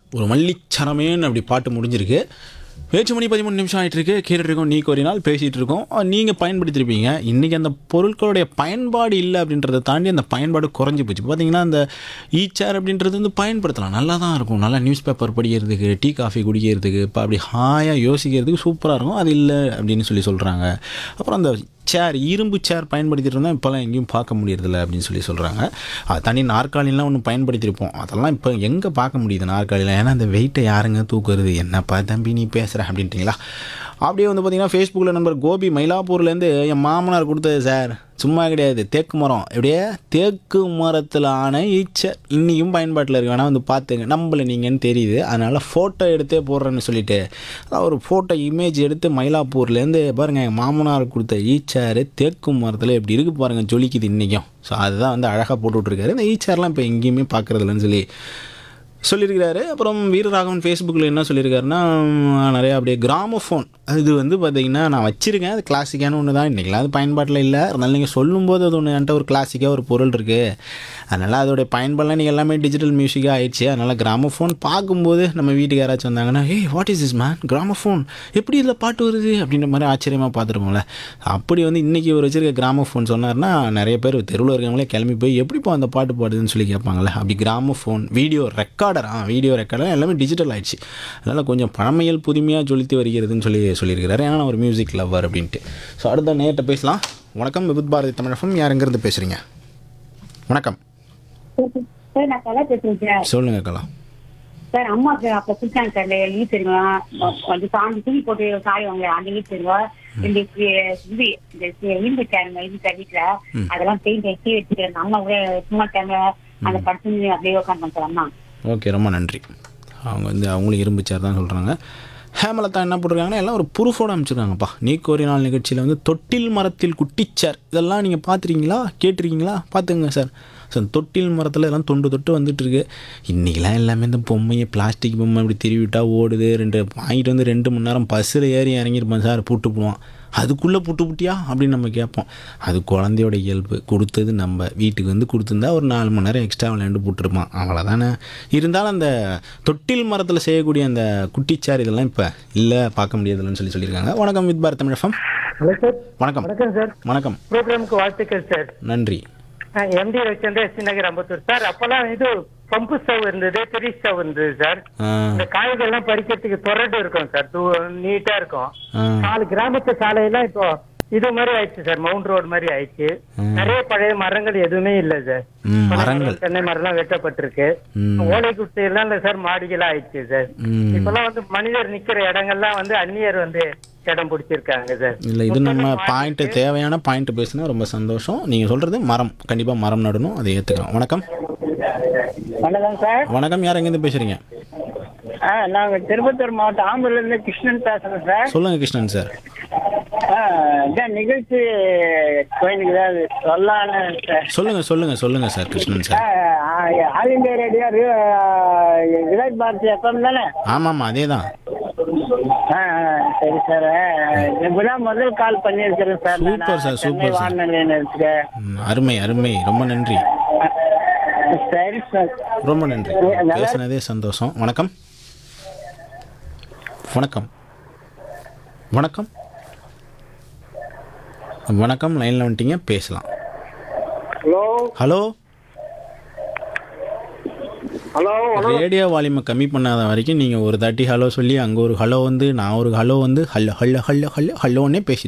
ஒரு மல்லிச்சரமேன்னு அப்படி பாட்டு முடிஞ்சிருக்கு பேச்சு மணி பதிமூணு நிமிஷம் ஆகிட்டு இருக்கு கேட்டுட்டு இருக்கோம் நீ ஒரு நாள் பேசிகிட்டு இருக்கோம் நீங்கள் பயன்படுத்தியிருப்பீங்க இன்றைக்கி அந்த பொருட்களுடைய பயன்பாடு இல்லை அப்படின்றத தாண்டி அந்த பயன்பாடு குறைஞ்சி போச்சு இப்போ பார்த்தீங்கன்னா அந்த ஈ சேர் அப்படின்றது வந்து பயன்படுத்தலாம் நல்லா தான் இருக்கும் நல்லா நியூஸ் பேப்பர் படிக்கிறதுக்கு டீ காஃபி குடிக்கிறதுக்கு இப்போ அப்படி ஹாயாக யோசிக்கிறதுக்கு சூப்பராக இருக்கும் அது இல்லை அப்படின்னு சொல்லி சொல்கிறாங்க அப்புறம் அந்த சேர் இரும்பு சேர் பயன்படுத்திட்டு இருந்தால் இப்போல்லாம் எங்கேயும் பார்க்க முடியறதில்ல அப்படின்னு சொல்லி சொல்கிறாங்க அது தனி நாற்காலிலாம் ஒன்று பயன்படுத்தியிருப்போம் அதெல்லாம் இப்போ எங்கே பார்க்க முடியுது நாற்காலியில் ஏன்னா அந்த வெயிட்டை யாருங்க தூக்குறது என்னப்பா தம்பி நீ பேசுகிற அப்படின்ட்டிங்களா அப்படியே வந்து பார்த்தீங்கன்னா ஃபேஸ்புக்கில் நண்பர் கோபி மயிலாப்பூர்லேருந்து என் மாமனார் கொடுத்தது சார் சும்மா கிடையாது தேக்கு மரம் எப்படியே தேக்கு மரத்தில் ஆன ஈச்சர் இன்றைக்கும் பயன்பாட்டில் இருக்கு வேணால் வந்து பார்த்துங்க நம்மள நீங்கன்னு தெரியுது அதனால் ஃபோட்டோ எடுத்தே போடுறேன்னு சொல்லிட்டு அதான் ஒரு ஃபோட்டோ இமேஜ் எடுத்து மயிலாப்பூர்லேருந்து பாருங்கள் எங்கள் மாமனார் கொடுத்த ஈச்சார் தேக்கு மரத்தில் எப்படி இருக்குது பாருங்கள் ஜொலிக்குது இன்றைக்கும் ஸோ அதுதான் வந்து அழகாக போட்டு விட்ருக்காரு இந்த ஈச்சார்லாம் இப்போ எங்கேயுமே பார்க்குறதில்லன்னு சொல்லி சொல்லியிருக்கிறாரு அப்புறம் வீரராகவன் ஃபேஸ்புக்கில் என்ன சொல்லியிருக்காருன்னா உம், நிறைய அப்படியே கிராமஃபோன் அது வந்து பார்த்தீங்கன்னா நான் வச்சுருக்கேன் அது கிளாசிக்கான ஒன்று தான் இன்றைக்கெலாம் அது பயன்பாட்டில் இல்லை இருந்தாலும் நீங்கள் சொல்லும்போது அது ஒன்று என்கிட்ட ஒரு கிளாசிக்காக ஒரு பொருள் இருக்குது அதனால் அதோடைய பயன்பாடுலாம் நீங்கள் எல்லாமே டிஜிட்டல் மியூசிக்காக ஆயிடுச்சு அதனால் கிராமஃபோன் பார்க்கும்போது நம்ம வீட்டுக்கு யாராச்சும் வந்தாங்கன்னா ஏய் what is is man gramophone எப்படி இதில் பாட்டு வருது அப்படின்ற மாதிரி ஆச்சரியமாக பார்த்துருப்போம்ல அப்படி வந்து இன்றைக்கி ஒரு வச்சிருக்க கிராமஃபோன் சொன்னார்னா நிறைய பேர் தெருவில் இருக்கவங்களே கிளம்பி போய் எப்படிப்பா அந்த பாட்டு பாடுதுன்னு சொல்லி கேட்பாங்கல்ல அப்படி gramophone video recorder ah video recorder எல்லாமே டிஜிட்டல் ஆயிடுச்சு அதனால் கொஞ்சம் பழமையில் புதுமையாக ஜொலித்து வருகிறதுன்னு சொல்லி சொல்லியிருக்கிறாரு ஏன்னா நான் ஒரு மியூசிக் லவ்வர் அப்படின்ட்டு ஸோ அடுத்த நேர்கிட்ட பேசலாம் வணக்கம் விபுத் பாரதி தமிழகம் யார் எங்கேருந்து பேசுகிறீங்க வணக்கம் சார் நான் கலா பேசுறேன் சார் சொல்லுங்க கலா சார் அம்மாக்கு அப்ப குடிச்சாங்க சார் இந்த ஈ தெரியுமா வந்து சாந்தி துணி போட்டு காயுவாங்க அந்த ஈ தெரியுமா இந்த இது இந்த இரும்பு சேர் இரும்பு சேர் வீட்டுல அதெல்லாம் பெயிண்ட் வச்சு வச்சுக்கிறேன் அம்மா கூட சும்மா டைம்ல அந்த படுத்து அப்படியே உட்காந்து சார் அம்மா ஓகே ரொம்ப நன்றி அவங்க வந்து அவங்களும் இரும்பு சேர் தான் சொல்கிறாங்க ஹேமலதா என்ன போட்டிருக்காங்கன்னா எல்லாம் ஒரு ப்ரூஃபோடு அமைச்சிருக்காங்கப்பா நீ கோரி நாள் நிகழ்ச்சியில் வந்து தொட்டில் மரத்தில் குட்டிச்சார் இதெல்லாம் நீங்கள் பார்த்துருக்கீங்களா கேட்டிருக்கீங்களா பார்த்துங்க சார் ஸோ தொட்டில் மரத்தில் எல்லாம் தொண்டு தொட்டு வந்துட்டு இருக்கு இன்றைக்கெலாம் எல்லாமே இந்த பொம்மையை பிளாஸ்டிக் பொம்மை இப்படி திருவிட்டா ஓடுது ரெண்டு வாங்கிட்டு வந்து ரெண்டு மணி நேரம் பஸ்ஸில் ஏறி இறங்கியிருப்பேன் சார் பூட்டு போடுவான் அதுக்குள்ளே புட்டு புட்டியா அப்படின்னு நம்ம கேட்போம் அது குழந்தையோட இயல்பு கொடுத்தது நம்ம வீட்டுக்கு வந்து கொடுத்துருந்தா ஒரு நாலு மணி நேரம் எக்ஸ்ட்ரா விளையாண்டு போட்டிருப்பான் அவ்வளோதானே இருந்தாலும் அந்த தொட்டில் மரத்தில் செய்யக்கூடிய அந்த குட்டிச்சார் இதெல்லாம் இப்போ இல்லை பார்க்க முடியாதுன்னு சொல்லி சொல்லியிருக்காங்க வணக்கம் வித் Bharat Tamil FM. Hello sir வணக்கம் வணக்கம் சார் வணக்கம் ப்ரோக்ராமுக்கு வாழ்த்துக்கள் சார் நன்றி MD Ravichandra S Nagar Ambattur sir அப்பெல்லாம் இது பம்பு ஸ்டவ் இருந்தது பெரிய ஸ்டவ் இருந்தது சார் ஆ, இந்த காய்கறிலாம் பறிக்கிறதுக்கு தொரடு இருக்கும் சார் நீட்டா இருக்கும் ஆ, நாலு கிராமத்து சாலையெல்லாம் இப்போ இது மாதிரி ஆயிடுச்சு சார் மவுண்ட் ரோடு மாதிரி ஆயிடுச்சு நிறைய பழைய மரங்கள் எதுவுமே இல்ல சார் ம், பனை மரங்கள் மரம், தென்னை மரம்லாம் வெட்டப்பட்டிருக்கு ம், ஓலை குட்டை எல்லாம் இல்ல சார் மாடிகளா ஆயிடுச்சு சார் ம். இப்பெல்லாம் வந்து மனிதர் நிக்கிற இடங்கள்லாம் வந்து அந்நியர் வந்து இடம் பிடிச்சிருக்காங்க சார் இல்லை இது நம்ம பாயிண்ட்டு தேவையான பாயிண்ட் பேசுனா ரொம்ப சந்தோஷம் நீங்கள் சொல்கிறது மரம் கண்டிப்பாக மரம் நடணும் அதை ஏற்றுக்கலாம் வணக்கம் வணக்கம் சார் வணக்கம் யார் எங்கேருந்து பேசுகிறீங்க ஆ நாங்க திருப்பத்தூர் மாவட்டம் ஆம்பூர்ல இருந்து கிருஷ்ணன் பேசுறேன் சார் சொல்லுங்கள் கிருஷ்ணன் சார் ஆ, இதான் நிகழ்ச்சி கோயிலுக்கு ஏதாவது சொல்லலான்னு சார் சொல்லுங்கள் சொல்லுங்கள் சொல்லுங்கள் சார் கிருஷ்ணன் ஆ, சார் ஆ, all India radio Virat Bharati FM தானே ஆமாம்மா அதே தான் ஆ, ஆ, சரி சார் இப்பதான் முதல் கால் பண்ணியிருக்கிறேன் சார் நான். Super sir, Chennai super sir. வானொலி நிலையத்துக்கு. ம், அருமை அருமை ரொம்ப நன்றி சரி சார் ரொம்ப நன்றி பேசுனதே சந்தோஷம் வணக்கம் வணக்கம் வணக்கம் வணக்கம் லைனில் வந்துட்டீங்க பேசலாம் ஹலோ ஹலோ ஹலோ ரேடியோ வால்யூமை கம்மி பண்ணாத வரைக்கும் நீங்கள் ஒரு தாட்டி ஹலோ சொல்லி அங்கே ஒரு ஹலோ வந்து நான் ஒரு ஹலோ வந்து ஹலோ ஹலோ ஹலோ ஹலோ ஹலோன்னே பேசி